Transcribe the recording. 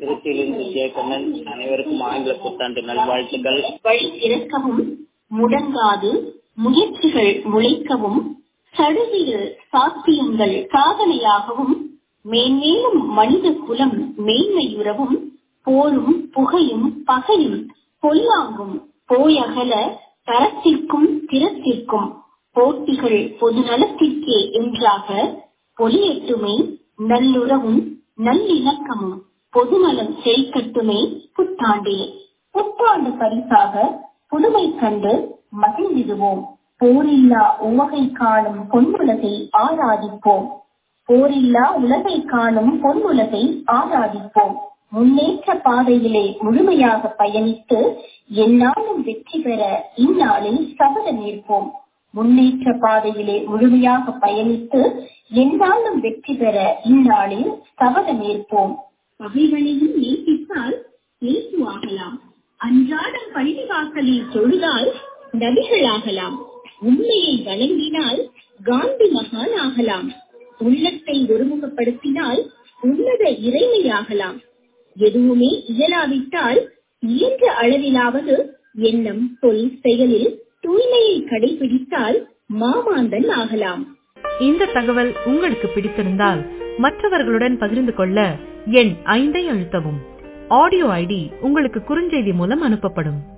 திருச்சியிலிருந்து ஜெயக்கண்ணன் அனைவருக்கும் ஆங்கில புத்தாண்டு நல்வாழ்த்துக்கள் வழி திறக்கவும் முடங்காது முயற்சிகள் முளைக்கவும் சடுதியில் சாத்தியங்கள் சாதனையாகவும் மேன்மேலும் மனித குலம் மேன்மையுறவும் போரும் புகையும் பகையும் பொல்லாங்கும் போயகல தரத்திற்கும் திறத்திற்கும் போட்டிகள் பொதுநலத்திற்கே என்றாக பொலியட்டுமே நல்லுறவும் நல்லிணக்கமும் பொதுநலம் செழிக்கட்டுமே புத்தாண்டிலே புத்தாண்டு பரிசாக புதுமை கண்டு மகிழ்ந்திடுவோம் போரில்லா உவகை காணும் பொன்னுலகை ஆராதிப்போம் போரில்லா உலகை காணும் பொன்னுலகை ஆராதிப்போம் முன்னேற்ற பாதையிலே முழுமையாக பயணித்து எந்நாளும் வெற்றி பெற இந்நாளில் சபதம் ஏற்போம் முன்னேற்ற பாதையிலே முழுமையாக பயணித்து எந்நாளும் வெற்றி பெற இந்நாளில் சபதம் ஏற்போம் பகைவனையும் நேசித்தால் இயேசுவாகலாம் அன்றாடம் பள்ளி வாசலில் தொழுதால் நபிகளாகலாம் உண்மையை வழங்கினால் காந்தி மகான் ஆகலாம் உள்ளத்தை ஒருமுகப்படுத்தினால் உன்னத இறைமையாகலாம் எதுவுமே இயலாவிட்டால் இயன்ற அளவிலாவது எண்ணம் சொல் செயலில் தூய்மையை கடைபிடித்தால் மாமாந்தன் ஆகலாம் இந்த தகவல் உங்களுக்கு பிடித்திருந்தால் மற்றவர்களுடன் பகிர்ந்து கொள்ள எண் ஐந்தை அழுத்தவும் ஆடியோ ஐடி உங்களுக்கு குறுஞ்செய்தி மூலம் அனுப்பப்படும்